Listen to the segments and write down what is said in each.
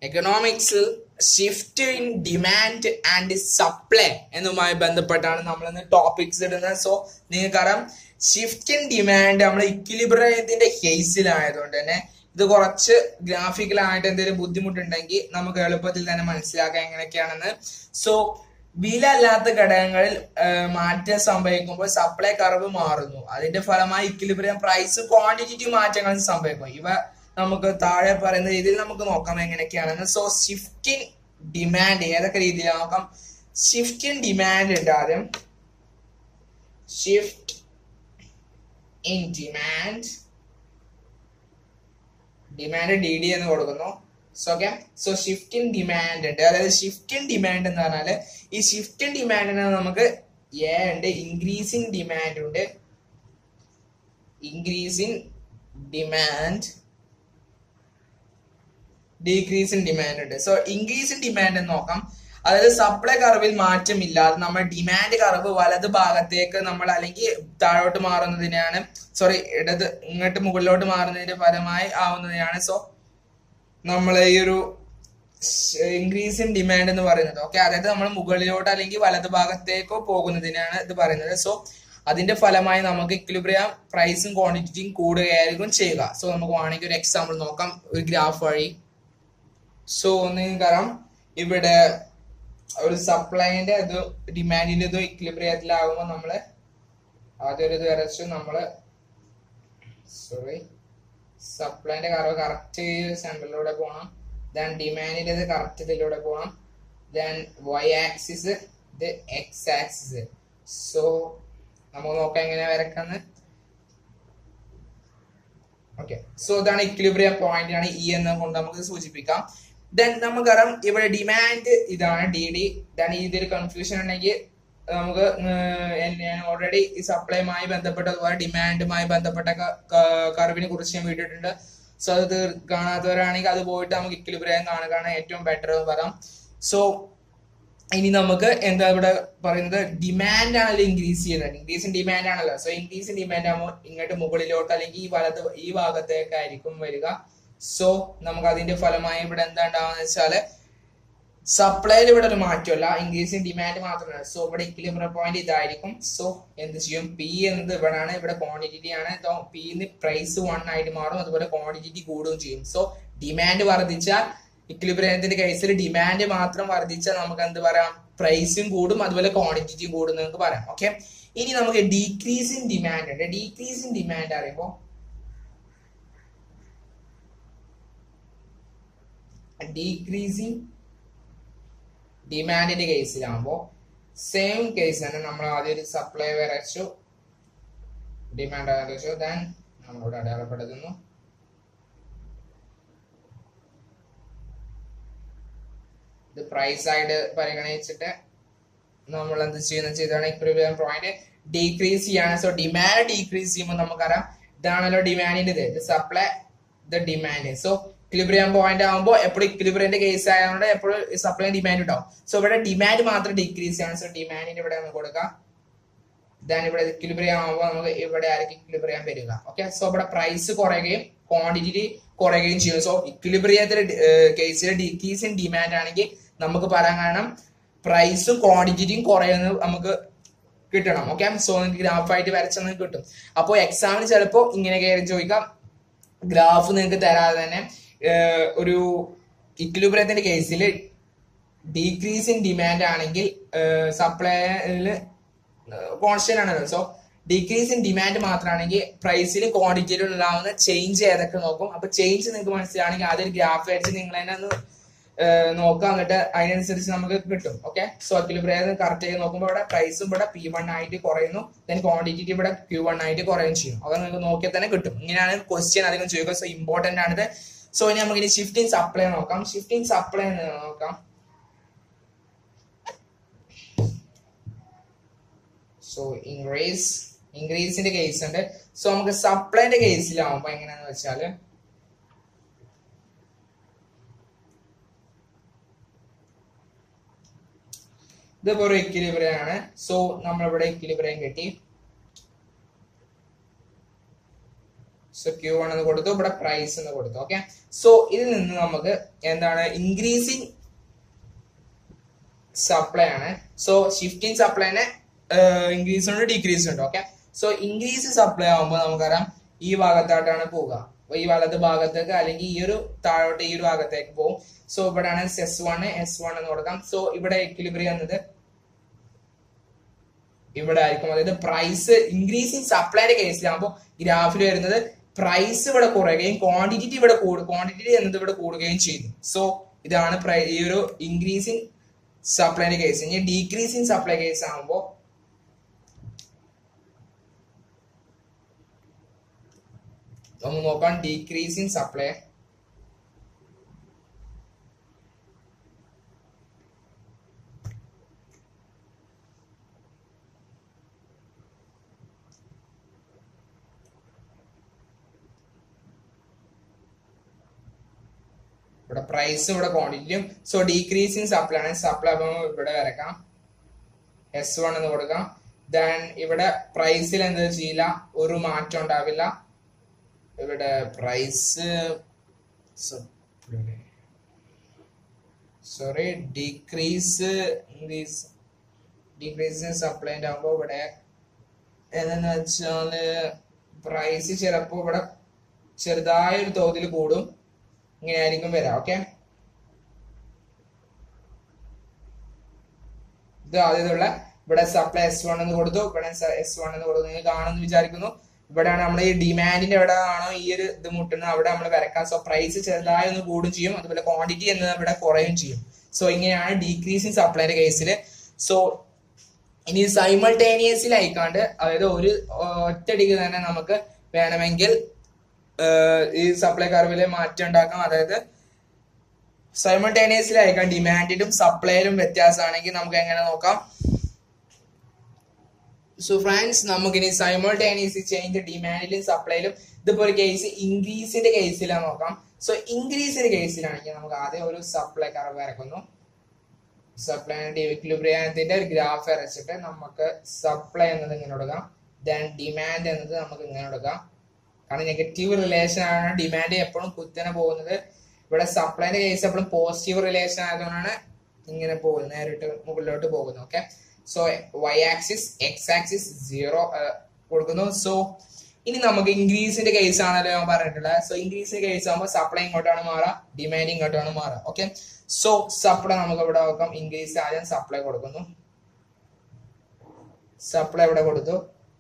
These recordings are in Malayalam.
എക്കണോമിക്സിൽ shift in demand and supply എന്നുമായി ബന്ധപ്പെട്ടാണ് നമ്മൾ ഇന്ന് ടോപ്പിക്സ് ഇടുന്നത് സോ നിങ്ങൾക്കറിയാം ഷിഫ്റ്റ് ഇൻ ഡിമാൻഡ് നമ്മൾ ഇക്വിലിബ്രിയത്തിന്റെ കേസിലായതുകൊണ്ട് തന്നെ ഇത് കുറച്ച് ഗ്രാഫിക്കലായിട്ട് എന്തെങ്കിലും ബുദ്ധിമുട്ടുണ്ടെങ്കിൽ നമുക്ക് എളുപ്പത്തിൽ തന്നെ മനസ്സിലാക്കാം എങ്ങനെയൊക്കെയാണെന്ന് സോ വില അല്ലാത്ത ഘടകങ്ങളിൽ ആ, മാറ്റം സംഭവിക്കുമ്പോൾ സപ്ലൈ കർവ് മാറുന്നു അതിന്റെ ഫലമായി ഇക്വിലിബ്രിയം പ്രൈസ് ക്വാണ്ടിറ്റി മാറ്റങ്ങൾ സംഭവിക്കും ഇവ നമുക്ക് താഴെ പറയുന്ന രീതിയിൽ നമുക്ക് നോക്കാം എങ്ങനെയൊക്കെയാണെന്ന് സോ ഷിഫ്റ്റിംഗ് ഡിമാൻഡ് ഏതൊക്കെ രീതിയിൽ നോക്കാം ഷിഫ്റ്റിംഗ് ഡിമാൻഡ് ഉണ്ട് ആദ്യം shift in demand demand D D എന്ന് കൊടുക്കുന്നു so okay so shift in demand ഉണ്ട് അതായത് ഷിഫ്റ്റ് ഇൻ ഡിമാൻഡ് എന്ന് പറഞ്ഞാല് ഈ ഷിഫ്റ്റ് ഇൻ ഡിമാൻഡിന് നമുക്ക് എ ഉണ്ട് ഇൻക്രീസിങ് ഡിമാൻഡ് ഉണ്ട് increasing demand decrease in demand ഉണ്ട് സോ ഇൻക്രീസ് ഇൻ ഡിമാൻഡ് എന്ന് നോക്കാം അതായത് സപ്ലൈ കർവിൽ മാറ്റമില്ലാതെ നമ്മൾ ഡിമാൻഡ് കർവ് വലത് ഭാഗത്തേക്ക് നമ്മൾ അല്ലെങ്കിൽ താഴോട്ട് മാറുന്നതിനെയാണ് സോറി ഇടത് ഇങ്ങോട്ട് മുകളിലോട്ട് മാറുന്നതിന്റെ ഫലമായി ആവുന്നതിനാണ് സോ നമ്മൾ ഈ ഒരു ഇൻക്രീസ് ഇൻ ഡിമാൻഡ് എന്ന് പറയുന്നത് ഓക്കെ അതായത് നമ്മൾ മുകളിലോട്ട് അല്ലെങ്കിൽ വലത് ഭാഗത്തേക്കോ പോകുന്നതിനാണ് ഇത് പറയുന്നത് സോ അതിന്റെ ഫലമായി നമുക്ക് ഇക്വിലിബ്രിയം പ്രൈസും ക്വാണ്ടിറ്റിയും കൂടുകയായിരിക്കും ചെയ്യുക സോ നമുക്ക് വേണമെങ്കിൽ ഒരു എക്സാമ്പിൾ നോക്കാം ഒരു ഗ്രാഫ് വഴി സോ നിങ്ങൾക്കറിയാം ഇവിടെ ഒരു സപ്ലൈന്റെ ഇത് ഡിമാൻഡിന്റെ ഇത് ഇക്വിലിബ്രിയത്തിലാകുമ്പോൾ നമ്മള് ആദ്യം ഒരു ഇത് വരച്ചു നമ്മള് സോറി സപ്ലൈന്റെ കറവ് കറക്റ്റ് സെന്ററിലൂടെ പോകണം ദെൻ ഡിമാൻഡിന്റെ ഇത് കറക്റ്റ് ഇതിലൂടെ പോകണം ദെൻ വൈ ആക്സിസ് ഇത് എക്സ് ആക്സിസ് സോ നമുക്ക് നോക്കാം എങ്ങനെ വരക്കാന്ന് ഓക്കെ സോ ഇതാണ് ഇക്വിലിബ്രിയം പോയിന്റ് ആണ് ഇ എന്ന് കൊണ്ട് നമുക്ക് സൂചിപ്പിക്കാം ദെൻ നമുക്കറിയാം ഇവിടെ ഡിമാൻഡ് ഇതാണ് ഡി ഡി ദെൻ ഇതിൽ കൺഫ്യൂഷൻ ഉണ്ടെങ്കിൽ നമുക്ക് ഏർ ഞാൻ ഓൾറെഡി ഈ സപ്ലൈയുമായി ബന്ധപ്പെട്ട അതുപോലെ ഡിമാൻഡുമായി ബന്ധപ്പെട്ട കർവിനെ കുറിച്ച് ഞാൻ വീട്ടിട്ടുണ്ട് സോ അത് തീർ- കാണാത്തവരാണെങ്കിൽ അത് പോയിട്ട് നമുക്ക് ഇക്വിലിബ്രിയം കാണുകയാണ് ഏറ്റവും ബെറ്റർ എന്ന് പറയാം സോ ഇനി നമുക്ക് എന്താ ഇവിടെ പറയുന്നത് ഡിമാൻഡ് ആണല്ലോ ഇൻക്രീസ് ചെയ്യുന്നത് ഇൻക്രീസ് ഇൻ ഡിമാൻഡ് ആണല്ലോ സോ ഇൻക്രീസ് ഇൻ ഡിമാൻഡ് ആകുമ്പോൾ ഇങ്ങോട്ട് മുകളിലോട്ട് അല്ലെങ്കിൽ ഈ വലത് ഈ ഭാഗത്തേക്കായിരിക്കും വരിക സോ നമുക്ക് അതിന്റെ ഫലമായി ഇവിടെ എന്താ ഉണ്ടാവുക വെച്ചാല് സപ്ലൈയിൽ ഇവിടെ ഒരു മാറ്റമല്ല ഇൻക്രീസ് ഇൻ ഡിമാൻഡ് മാത്രമല്ല സോ ഇവിടെ ഇക്വിലിബ്രിയം പോയിന്റ് ഇതായിരിക്കും സോ എന്ത് ചെയ്യും പി എന്നത് ഇവിടെ ആണ് ഇവിടെ ക്വാണ്ടിറ്റി ആണ് പിന്ന് പ്രൈസ് വൺ ആയിട്ട് മാറും അതുപോലെ ക്വാണ്ടിറ്റി കൂടുകയും ചെയ്യും സോ ഡിമാൻഡ് വർദ്ധിച്ചാൽ ഇക്വിലിബ്രിയത്തിന്റെ കേസിൽ ഡിമാൻഡ് മാത്രം വർദ്ധിച്ചാൽ നമുക്ക് എന്ത് പറയാം പ്രൈസും കൂടും അതുപോലെ ക്വാണ്ടിറ്റിയും കൂടും എന്ന് നമുക്ക് പറയാം ഓക്കെ ഇനി നമുക്ക് ഡീക്രീസ് ഇൻ ഡിമാൻഡ് ഉണ്ട് ഡീക്രീസ് ഇൻ ഡിമാൻഡ് അറിയുമ്പോൾ ഡീക്രീസിങ് ഡിമാൻഡിന്റെ കേസിലാകുമ്പോൾ സെയിം കേസ് തന്നെ നമ്മൾ ആദ്യം ഒരു സപ്ലൈ വരച്ചു ഡിമാൻഡ് വരച്ചു ദെൻ നമ്മളിവിടെ അടയാളപ്പെടുത്തുന്നു ഇത് പ്രൈസ് ആയിട്ട് പരിഗണിച്ചിട്ട് നമ്മൾ എന്ത് ചെയ്യുന്ന ചെയ്താണ് ഇക്വിലിബ്രിയം പോയിന്റ് ഡീക്രീസ് ചെയ്യാണ് സോ ഡിമാൻഡ് ഡീക്രീസ് ചെയ്യുമ്പോൾ നമുക്കറിയാം ഇതാണല്ലോ ഡിമാൻഡിന്റെ ഇത് supply the demand so equilibrium point ആകുമ്പോൾ എപ്പോഴും ഇക്വിലിബ്രിയന്റെ കേസ് ആയതുകൊണ്ട് എപ്പോഴും സപ്ലൈ ഡിമാൻഡ് ഉണ്ടാവും സോ ഇവിടെ ഡിമാൻഡ് മാത്രം ഡീക്രീസ് ചെയ്യണം സോ ഡിമാൻഡിന് ഇവിടെ നമുക്ക് കൊടുക്കാം ദാൻ ഇവിടെ ഇക്വിലിബ്രിയം ആകുമ്പോൾ നമുക്ക് ഇവിടെ ആയിരിക്കും ഇക്വിലിബ്രിയം വരിക ഓക്കെ സോ ഇവിടെ പ്രൈസ് കുറയുകയും ക്വാണ്ടിറ്റി കുറയുകയും ചെയ്യും സോ ഇക്വിലിബ്രിയത്തിന്റെ കേസിൽ ഡിക്രീസ് ഇൻ ഡിമാൻഡ് ആണെങ്കിൽ നമുക്ക് പറയാൻ കാരണം പ്രൈസും ക്വാണ്ടിറ്റിയും കുറയുന്നത് നമുക്ക് കിട്ടണം ഓക്കെ സോ നിങ്ങൾക്ക് ഗ്രാഫായിട്ട് വരച്ചെന്ന് കിട്ടും അപ്പോൾ എക്സാമിന് ചിലപ്പോൾ ഇങ്ങനെ കയറി ചോദിക്കാം ഗ്രാഫ് നിങ്ങൾക്ക് തരാതെ തന്നെ ഏർ, ഒരു ഇക്വിലിബ്രിയത്തിന്റെ കേസിൽ ഡീക്രീസ് ഇൻ ഡിമാൻഡ് ആണെങ്കിൽ സപ്ലൈയിൽ കോൺസ്റ്റന്റ് ആണല്ലോ സോ ഡീക്രീസ് ഇൻ ഡിമാൻഡ് മാത്രമാണെങ്കിൽ പ്രൈസിലും ക്വാണ്ടിറ്റിയിലും ഉണ്ടാവുന്ന ചേഞ്ച് ഏതൊക്കെ നോക്കും അപ്പൊ ചേഞ്ച് നിങ്ങൾക്ക് മനസ്സിലാണെങ്കിൽ ആദ്യം ഒരു ഗ്രാഫ് അടിച്ച് നിങ്ങൾ തന്നെ ഒന്ന് ഏർ, നോക്കാം എന്നിട്ട് അതിനനുസരിച്ച് നമുക്ക് കിട്ടും ഓക്കെ സോ എക്വിലിബ്രിയം കറക്റ്റ് ചെയ്ത് നോക്കുമ്പോൾ ഇവിടെ പ്രൈസും ഇവിടെ പി വൺ ആയിട്ട് കുറയുന്നു ദെൻ ക്വാണ്ടിറ്റി ഇവിടെ ക്യൂ വൺ ആയിട്ട് കുറയുകയും ചെയ്യും അത് നിങ്ങൾക്ക് നോക്കിയാൽ തന്നെ കിട്ടും ഇങ്ങനെയാണ് ക്വസ്റ്റ്യൻ അധികം ചോദിക്കുക സോ ഇമ്പോർട്ടന്റ് ആണിത് സോ ഇനി നമുക്ക് ഇനി ഷിഫ്റ്റിംഗ് സപ്ലൈ നോക്കാം ഷിഫ്റ്റിംഗ് സപ്ലൈ നോക്കാം സോ ഇൻക്രീസ് ഇൻക്രീസിന്റെ കേസ് ഉണ്ട് സോ നമുക്ക് സപ്ലൈന്റെ കേസിലാവുമ്പോ എങ്ങനെയാന്ന് വെച്ചാല് ഇതിപ്പോ ഒരു equilibrium ആണ് സോ നമ്മളിവിടെ equilibrium കിട്ടി സോ ക്യൂ വൺ എന്ന് കൊടുത്തു ഇവിടെ പ്രൈസ് എന്ന് കൊടുത്തു ഓക്കെ സോ ഇതിൽ നിന്ന് നമുക്ക് എന്താണ് ഇൻക്രീസിങ് സപ്ലൈ ആണ് സോ ഷിഫ്റ്റിംഗ് സപ്ലൈനെ ഇൻക്രീസ് ഉണ്ട് ഡിക്രീസ് ഉണ്ട് ഓക്കെ സോ ഇൻക്രീസ് സപ്ലൈ ആകുമ്പോൾ നമുക്കറിയാം ഈ ഭാഗത്തായിട്ടാണ് പോവുക അപ്പൊ ഈ വലത് ഭാഗത്തേക്ക് അല്ലെങ്കിൽ ഈ ഒരു താഴോട്ട് ഈ ഒരു ഭാഗത്തേക്ക് പോകും സോ ഇവിടെയാണ് എസ് വൺ എസ് വൺ എന്ന് കൊടുക്കാം സോ ഇവിടെ എക്വിലിബ്രിയം എന്നത് ഇവിടെ ആയിരിക്കും അതായത് പ്രൈസ് ഇൻക്രീസിങ് സപ്ലൈയുടെ കേസിലാകുമ്പോൾ ഗ്രാഫിൽ വരുന്നത് പ്രൈസ് ഇവിടെ കുറയുകയും ക്വാണ്ടിറ്റി ഇവിടെ കൂടും ക്വാണ്ടിറ്റി എന്നത് ഇവിടെ കൂടുകയും ചെയ്യുന്നു സോ ഇതാണ് പ്രൈ- ഈ ഒരു ഇൻക്രീസിങ് സപ്ലൈന്റെ കേസ് ഇനി ഡീക്രീസിങ് സപ്ലൈ കേസ് ആകുമ്പോൾ നമുക്ക് നോക്കാം ഡീക്രീസിങ് സപ്ലൈ ഇവിടെ പ്രൈസ് ഇവിടെ ക്വാണ്ടിറ്റിയും സോ ഡീക്രീസിങ് സപ്ലൈ ആണ് സപ്ലൈ അപ്പം ഇവിടെ വരക്കാം എസ് വൺ എന്ന് കൊടുക്കാം ദെൻ ഇവിടെ പ്രൈസിൽ എന്താ ചെയ്യില്ല ഒരു മാറ്റം ഉണ്ടാവില്ല ഇവിടെ price sorry decrease increase decrease സപ്ലൈൻ്റെ ആകുമ്പോൾ ഇവിടെ എന്താന്ന് വെച്ചാല് പ്രൈസ് ചിലപ്പോൾ ഇവിടെ ചെറുതായ ഒരു തോതിൽ കൂടും ഇങ്ങനെയായിരിക്കും വരാം ഓക്കെ ഇത് ആദ്യമുള്ള ഇവിടെ സപ്ലൈ എസ് വൺ എന്ന് കൊടുത്തു ഇവിടെ എസ് വൺ എന്ന് കൊടുത്തു നിങ്ങൾ കാണുമെന്ന് വിചാരിക്കുന്നു ഇവിടെയാണ് നമ്മൾ ഈ ഡിമാൻഡിന്റെ എവിടെ ആണോ ഈ ഒരു ഇത് മുട്ടുന്നത് അവിടെ നമ്മൾ വരക്കാം സോ പ്രൈസ് ചെറുതായി ഒന്ന് കൂടും ചെയ്യും അതുപോലെ ക്വാണ്ടിറ്റി എന്നത് ഇവിടെ കുറയും ചെയ്യും സോ ഇങ്ങനെയാണ് ഡീക്രീസിങ് സപ്ലൈന്റെ കേസിൽ സോ ഇനി സൈമൾട്ടേനിയസിൽ അയക്കാണ്ട് അതായത് ഒരു ഒറ്റയടിക്ക് തന്നെ നമുക്ക് വേണമെങ്കിൽ ഏഹ്, ഈ സപ്ലൈ കർവില് മാറ്റം ഉണ്ടാക്കാം അതായത് സൈമൾട്ടേനിയസിൽ അയക്കാം ഡിമാൻഡിലും സപ്ലൈയിലും വ്യത്യാസമാണെങ്കിൽ നമുക്ക് എങ്ങനെ നോക്കാം സോ ഫ്രണ്ട്സ് നമുക്കിനി സൈമൾട്ടേനിയസ് ചേഞ്ച് ഡിമാൻഡിലും സപ്ലൈയിലും ഇതിപ്പോ ഒരു കേസ് ഇൻക്രീസിന്റെ കേസിലാണ് നോക്കാം സോ ഇൻക്രീസിന്റെ കേസിലാണെങ്കിൽ നമുക്ക് ആദ്യം ഒരു സപ്ലൈ കർവ് വരക്കുന്നു സപ്ലൈ ഇക്വിലിബ്രിയത്തിന്റെ ഒരു ഗ്രാഫ് വരച്ചിട്ട് നമുക്ക് സപ്ലൈ എന്നത് ഇങ്ങനെ കൊടുക്കാം ദെൻ ഡിമാൻഡ് എന്നത് നമുക്ക് ഇങ്ങനെ കൊടുക്കാം കാരണം നെഗറ്റീവ് റിലേഷൻ ആണ് ഡിമാൻഡ് എപ്പോഴും കുത്തനെ പോകുന്നത് ഇവിടെ സപ്ലൈന്റെ കേസ് എപ്പോഴും പോസിറ്റീവ് റിലേഷൻ ആയതുകൊണ്ടാണ് ഇങ്ങനെ പോകുന്നത് നേരിട്ട് മുകളിലോട്ട് പോകുന്നത് okay so Y axis X axis zero കൊടുക്കുന്നു സോ ഇനി നമുക്ക് ഇൻക്രീസിന്റെ കേസ് ആണല്ലോ ഞാൻ പറഞ്ഞിട്ടുള്ളത് സോ ഇൻക്രീസിന്റെ കേസ് ആകുമ്പോൾ സപ്ലൈ ഇങ്ങോട്ടാണ് മാറുക ഡിമാൻഡ് ഇങ്ങോട്ടാണ് മാറുക ഓക്കെ സോ സപ്ലൈ നമുക്ക് ഇവിടെ നോക്കാം ഇൻക്രീസ് ആദ്യം സപ്ലൈ കൊടുക്കുന്നു സപ്ലൈ ഇവിടെ കൊടുത്തു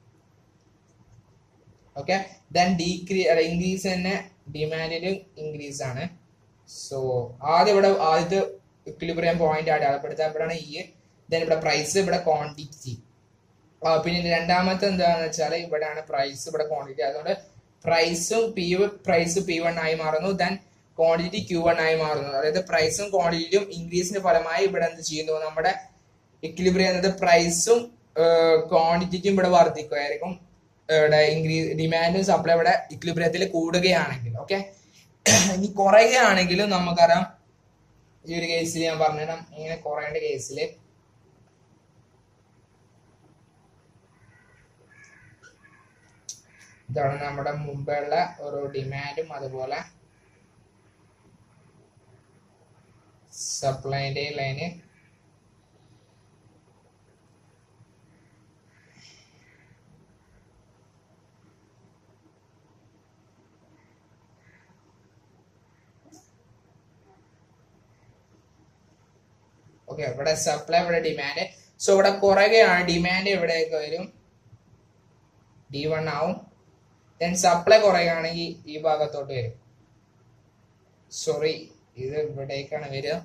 ഓക്കെ ദെൻ ഡീക്രീ അല്ല ഇൻക്രീസ് തന്നെ ഡിമാൻഡിലും ഇൻക്രീസ് ആണ് സോ ആദ്യം ഇവിടെ ആദ്യത്തെ ഇക്വിലിബ്രിയം പോയിന്റ് അടയാളപ്പെടുത്താൻ ഇവിടെയാണ് ഈ ദെൻ ഇവിടെ പ്രൈസ് ഇവിടെ ക്വാണ്ടിറ്റി പിന്നെ രണ്ടാമത്തെ എന്താണെന്ന് വെച്ചാൽ ഇവിടെയാണ് പ്രൈസ് ഇവിടെ ക്വാണ്ടിറ്റി അതുകൊണ്ട് പ്രൈസും പി പ്രൈസ് പി വൺ ആയി മാറുന്നു ദെൻ ക്വാണ്ടിറ്റി ക്യൂ വൺ ആയി മാറുന്നു അതായത് പ്രൈസും ക്വാണ്ടിറ്റിയും ഇൻക്രീസിന്റെ ഫലമായി ഇവിടെ എന്ത് ചെയ്യുന്നു നമ്മുടെ ഇക്വിലിബ്രിയം എന്നത് പ്രൈസും ക്വാണ്ടിറ്റിക്കും ഇവിടെ വർദ്ധിക്കുമായിരിക്കും ഇവിടെ ഇൻക്രീസ് ഡിമാൻഡും സപ്ലൈ ഇവിടെ ഇക്വിലിബ്രിയത്തിൽ കൂടുകയാണെങ്കിൽ ഓക്കെ ഇനി കുറയുകയാണെങ്കിലും നമുക്കറിയാം ഈ ഒരു കേസിൽ ഞാൻ പറഞ്ഞുതരാം ഇങ്ങനെ കുറയേണ്ട കേസിൽ ഇതാണ് നമ്മുടെ മുമ്പുള്ള ഒരു ഡിമാൻഡും അതുപോലെ സപ്ലൈന്റെ ലൈന് ഓക്കെ ഇവിടെ സപ്ലൈ ഇവിടെ ഡിമാൻഡ് സോ ഇവിടെ കുറയുകയാണ് ഡിമാൻഡ് എവിടെയൊക്കെ വരും ഡി വൺ ആവും ദെൻ സപ്ലൈ കുറയുകയാണെങ്കിൽ ഈ ഭാഗത്തോട്ട് വരും സോറി ഇത് ഇവിടേക്കാണ് വരിക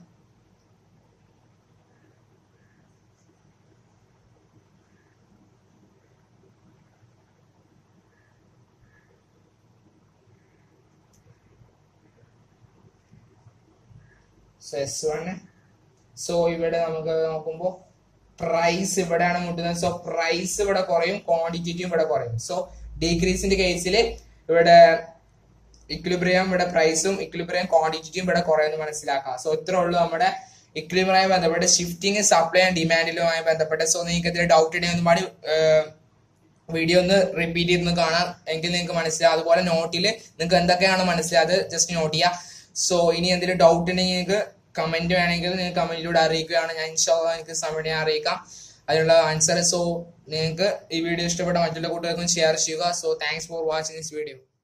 സോ എസ് വൺ സോ ഇവിടെ നമുക്ക് നോക്കുമ്പോൾ പ്രൈസ് ഇവിടെയാണ് മുട്ടുന്നത് സോ പ്രൈസ് ഇവിടെ കുറയും ക്വാണ്ടിറ്റിയും ഇവിടെ കുറയും സോ ഡീക്രീസിന്റെ കേസിൽ ഇവിടെ ഇക്വിലിബ്രിയം ഇവിടെ പ്രൈസും ഇക്വിലിബ്രിയം ക്വാണ്ടിറ്റിയും ഇവിടെ കുറയുമെന്ന് മനസ്സിലാക്കാം സോ ഇത്രേ ഉള്ളൂ നമ്മുടെ ഇക്വിലിബ്രിയമായി ബന്ധപ്പെട്ട് ഷിഫ്റ്റിംഗ് സപ്ലൈ ആൻഡ് ഡിമാൻഡിലുമായി ബന്ധപ്പെട്ട് സോ നിങ്ങൾക്ക് ഇതിൽ ഡൗട്ട് ഉണ്ടെങ്കിൽ ഒരുപാട് വീഡിയോ ഒന്ന് റിപ്പീറ്റ് ചെയ്തൊന്ന് കാണാം എങ്കിൽ നിങ്ങൾക്ക് മനസ്സിലാവും അതുപോലെ നോട്ടിൽ നിങ്ങൾക്ക് എന്തൊക്കെയാണ് മനസ്സിലായത് ജസ്റ്റ് നോട്ട് ചെയ്യുക സോ ഇനി എന്തെങ്കിലും ഡൗട്ട് ഉണ്ടെങ്കിൽ നിങ്ങൾക്ക് കമന്റ് വേണമെങ്കിൽ നിങ്ങൾ കമന്റിലൂടെ അറിയിക്കുകയാണ് ഞാൻ ഇൻഷാല്ല എനിക്ക് സമയം അറിയിക്കാം അതിനുള്ള ആൻസർ സോ നിങ്ങൾക്ക് ഈ വീഡിയോ ഇഷ്ടപ്പെട്ട മറ്റുള്ള കൂട്ടുകാർക്കും ഷെയർ ചെയ്യുക so thanks for watching this video